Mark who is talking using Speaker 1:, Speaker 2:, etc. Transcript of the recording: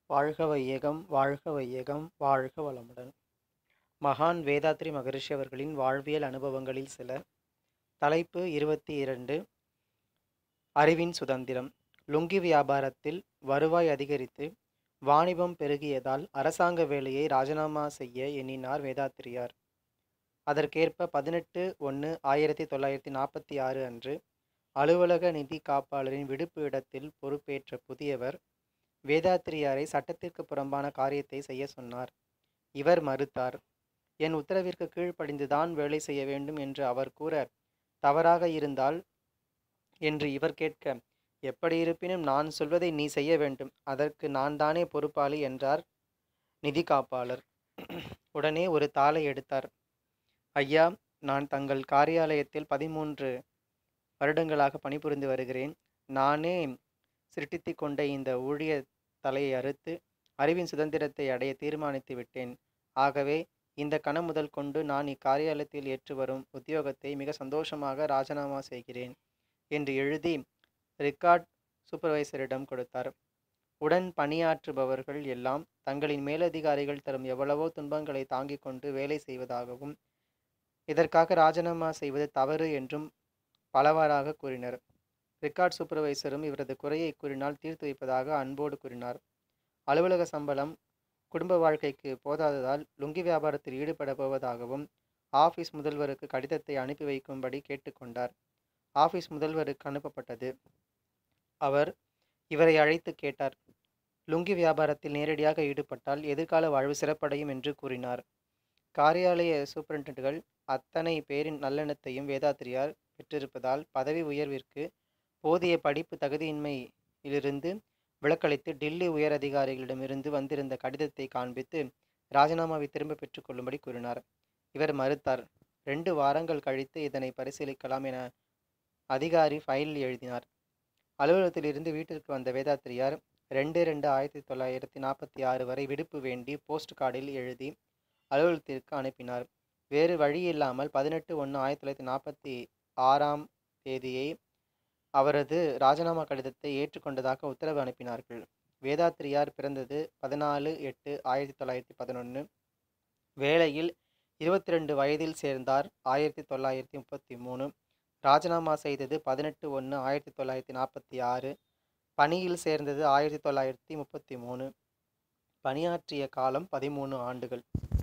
Speaker 1: வாழ்க வையகம் வாழ்க வையகம் வாழ்க வளமுடன் மகான் வேதாத்ரி மகரிஷி அவர்களின் வாழ்வியல் அனுபவங்களில் சில தலைப்பு இருபத்தி இரண்டு அறிவின் சுதந்திரம் லுங்கி வியாபாரத்தில் வருவாய் அதிகரித்து வாணிபம் பெருகியதால் அரசாங்க வேலையை ராஜினாமா செய்ய எண்ணினார் வேதாத்திரியார் அதற்கேற்ப பதினெட்டு ஒன்று ஆயிரத்தி தொள்ளாயிரத்தி நாற்பத்தி ஆறு அன்று அலுவலக நிதி காப்பாளரின் விடுப்பு இடத்தில் பொறுப்பேற்ற புதியவர் வேதாத்திரியாரை சட்டத்திற்கு புறம்பான காரியத்தை செய்ய சொன்னார் இவர் மறுத்தார் என் உத்தரவிற்கு கீழ்ப்படிந்துதான் வேலை செய்ய வேண்டும் என்று அவர் கூற தவறாக இருந்தால் என்று இவர் கேட்க எப்படி இருப்பினும் நான் சொல்வதை நீ செய்ய வேண்டும் அதற்கு நான் தானே பொறுப்பாளி என்றார் நிதி காப்பாளர் உடனே ஒரு தாளை எடுத்தார் ஐயா நான் தங்கள் காரியாலயத்தில் பதிமூன்று வருடங்களாக பணிபுரிந்து வருகிறேன் நானே சிருட்டித்து கொண்ட இந்த ஊழிய தலையை அறுத்து அறிவின் சுதந்திரத்தை அடைய தீர்மானித்து விட்டேன் ஆகவே இந்த கணம் முதல் கொண்டு நான் இக்காரியாலயத்தில் ஏற்று வரும் உத்தியோகத்தை மிக சந்தோஷமாக ராஜினாமா செய்கிறேன் என்று எழுதி ரிக்கார்ட் சூப்பர்வைசரிடம் கொடுத்தார் உடன் பணியாற்றுபவர்கள் எல்லாம் தங்களின் மேலதிகாரிகள் தரும் எவ்வளவோ துன்பங்களை தாங்கிக் கொண்டு வேலை செய்வதாகவும் இதற்காக ராஜினாமா செய்வது தவறு என்றும் பலவாறாக கூறினர் ரிக்கார்ட் சூப்பர்வைசரும் இவரது குறையை கூறினால் தீர்த்து வைப்பதாக அன்போடு கூறினார் அலுவலக சம்பளம் குடும்ப வாழ்க்கைக்கு போதாததால் லுங்கி வியாபாரத்தில் ஈடுபட போவதாகவும் ஆபீஸ் முதல்வருக்கு கடிதத்தை அனுப்பி வைக்கும்படி கேட்டுக்கொண்டார் ஆபீஸ் முதல்வருக்கு அனுப்பப்பட்டது அவர் இவரை அழைத்து கேட்டார் லுங்கி வியாபாரத்தில் நேரடியாக ஈடுபட்டால் எதிர்கால வாழ்வு சிறப்படையும் என்று கூறினார் காரியாலய சூப்பரண்டன்ட்கள் அத்தனை பேரின் நல்லெண்ணத்தையும் வேதாத்திரியார் பெற்றிருப்பதால் பதவி உயர்விற்கு போதிய படிப்பு தகுதியின்மையிலிருந்து விலக்களித்து டில்லி உயர் அதிகாரிகளிடமிருந்து வந்திருந்த கடிதத்தை காண்பித்து ராஜினாமாவை திரும்ப பெற்றுக்கொள்ளும்படி கூறினார் இவர் மறுத்தார் ரெண்டு வாரங்கள் கழித்து இதனை பரிசீலிக்கலாம் என அதிகாரி ஃபைலில் எழுதினார் அலுவலகத்திலிருந்து வீட்டிற்கு வந்த வேதாத்திரியார் ரெண்டு ரெண்டு ஆயிரத்தி தொள்ளாயிரத்தி நாற்பத்தி ஆறு வரை விடுப்பு வேண்டி போஸ்ட் கார்டில் எழுதி அலுவலகத்திற்கு அனுப்பினார் வேறு வழி இல்லாமல் பதினெட்டு ஒன்று ஆயிரத்தி தொள்ளாயிரத்தி நாற்பத்தி ஆறாம் தேதியை அவரது ராஜினாமா கடிதத்தை ஏற்றுக்கொண்டதாக உத்தரவு அனுப்பினார்கள் வேதாத்திரியார் பிறந்தது பதினாலு எட்டு ஆயிரத்தி தொள்ளாயிரத்தி பதினொன்று வேலையில் இருபத்தி ரெண்டு வயதில் சேர்ந்தார் ஆயிரத்தி தொள்ளாயிரத்தி முப்பத்தி மூணு ராஜினாமா செய்தது பதினெட்டு ஒன்று ஆயிரத்தி தொள்ளாயிரத்தி நாற்பத்தி ஆறு பணியில் சேர்ந்தது ஆயிரத்தி தொள்ளாயிரத்தி முப்பத்தி மூணு பணியாற்றிய காலம் பதிமூணு ஆண்டுகள்